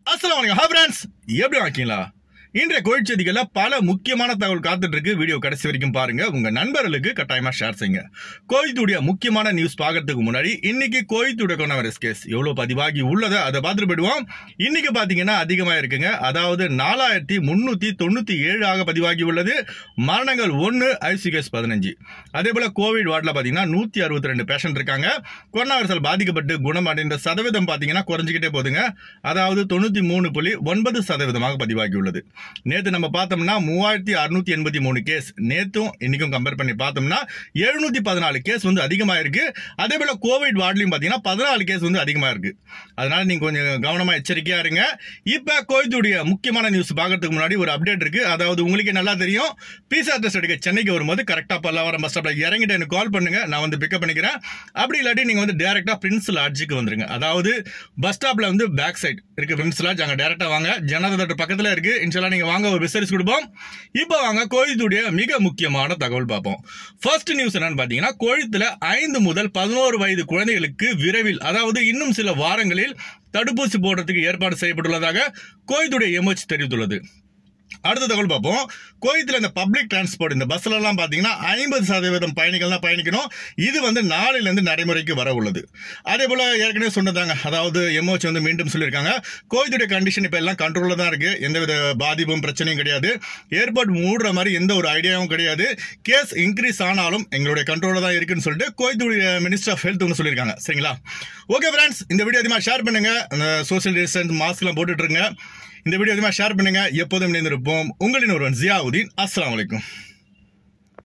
அஸ்லாம் வலைக்கம் hi friends எப்படி இருக்கீங்களா இன்றைய கோயில் செய்திகள்ல பல முக்கியமான தகவல் காத்துட்டு இருக்கு வீடியோ கடைசி வரைக்கும் பாருங்க உங்க நண்பர்களுக்கு கட்டாயமா ஷேர் செய்யுங்க கோயத்துடைய முக்கியமான நியூஸ் பார்க்கறதுக்கு முன்னாடி இன்னைக்கு கோயத்துடைய கொரோனா வைரஸ் கேஸ் எவ்வளவு பதிவாகி உள்ளதை அதை பார்த்துட்டு போயிடுவோம் இன்னைக்கு பாத்தீங்கன்னா அதிகமா இருக்குங்க அதாவது நாலாயிரத்தி முன்னூத்தி தொண்ணூத்தி ஏழு ஆக பதிவாகி உள்ளது மரணங்கள் ஒன்னு ஐசி கேஸ் பதினஞ்சு அதே போல கோவிட் வார்டில் பாத்தீங்கன்னா நூத்தி அறுபத்தி ரெண்டு பேஷண்ட் இருக்காங்க கொரோனா வைரஸால் பாதிக்கப்பட்டு குணமடைந்த சதவீதம் பாத்தீங்கன்னா குறைஞ்சிக்கிட்டே போகுதுங்க அதாவது தொண்ணூத்தி மூணு புள்ளி ஒன்பது சதவீதமாக பதிவாகி உள்ளது நேத்து நம்ம பார்த்தோம்னா மூவாயிரத்தி அறுநூத்தி எண்பத்தி மூணு கேஸ் நேத்தும் இன்னைக்கும் கம்பேர் பண்ணி பார்த்தோம்னா எழுநூத்தி பதினாலு கேஸ் வந்து அதிகமா இருக்கு அதே போல கோவிட் வார்ட்லயும் பாத்தீங்கன்னா பதினாலு கேஸ் வந்து அதிகமா இருக்கு அதனால நீங்க கொஞ்சம் கவனமா எச்சரிக்கையா இருங்க இப்ப கோயத்துடைய முக்கியமான நியூஸ் பார்க்கறதுக்கு முன்னாடி ஒரு அப்டேட் இருக்கு அதாவது உங்களுக்கு நல்லா தெரியும் பிசா டெஸ்ட் எடுக்க சென்னைக்கு வரும்போது கரெக்டா பல்லாவரம் பஸ் ஸ்டாப்ல இறங்கிட்டு எனக்கு கால் பண்ணுங்க நான் வந்து பிக்கப் பண்ணிக்கிறேன் அப்படி இல்லாட்டி நீங்க வந்து டேரக்டா பிரின்ஸ் லாட்ஜுக்கு வந்துருங்க அதாவது பஸ் ஸ்டாப்ல வந்து பேக் சைடு இருக்கு பிரின்ஸ் லாட்ஜ் அங்க டேரக்டா வாங்க ஜனதா theatre பக்கத்துல இருக்கு இன்ஷால்லா நீங்க வாங்க ஒரு விசரிச்சு கொடுப்போம் இப்போ வாங்க கோயத்துடைய மிக முக்கியமான தகவல் பார்ப்போம் ஃபர்ஸ்ட் நியூஸ் என்னன்னு பாத்தீங்கன்னா கோயத்துல ஐந்து முதல் பதினோரு வயது குழந்தைகளுக்கு விரைவில் அதாவது இன்னும் சில வாரங்களில் தடுப்பூசி போடுறதுக்கு ஏற்பாடு செய்யப்பட்டுள்ளதாக கோயத்துடைய எமர்ஜ் தெரிவித்துள்ளது அடுத்த தகவல் பார்ப்போம் கோயத்தில் இந்த பப்ளிக் டிரான்ஸ்போர்ட் இந்த பஸ்ல எல்லாம் பார்த்தீங்கன்னா ஐம்பது சதவீதம் பயணிகள் தான் பயணிக்கணும் இது வந்து நாளையிலேருந்து நடைமுறைக்கு வர உள்ளது அதே போல ஏற்கனவே சொன்னதாங்க அதாவது எம்ஓச் வந்து மீண்டும் சொல்லியிருக்காங்க கோயத்துடைய கண்டிஷன் இப்போ எல்லாம் கண்ட்ரோலில் தான் இருக்கு எந்தவித பாதிப்பும் பிரச்சனையும் கிடையாது ஏர்போர்ட் மூடுற மாதிரி எந்த ஒரு ஐடியாவும் கிடையாது கேஸ் இன்க்ரீஸ் ஆனாலும் எங்களுடைய கண்ட்ரோலில் தான் இருக்குன்னு சொல்லிட்டு கோயத்துடைய மினிஸ்டர் ஆஃப் ஹெல்த் ஒன்று சொல்லியிருக்காங்க சரிங்களா ஓகே ஃப்ரெண்ட்ஸ் இந்த வீடியோ அதிகமாக ஷேர் பண்ணுங்க அந்த சோஷியல் டிஸ்டன்ஸ் மாஸ்க்லாம் போட்டுட்டு இருங்க இந்த வீடியோ அதிகமாக ஷேர் பண்ணுங்க எப்போதும் இணைந்திருப்போம் உங்களின் ஒருவன் ஜியாவுதீன் அஸ்ஸலாமு அலைக்கும்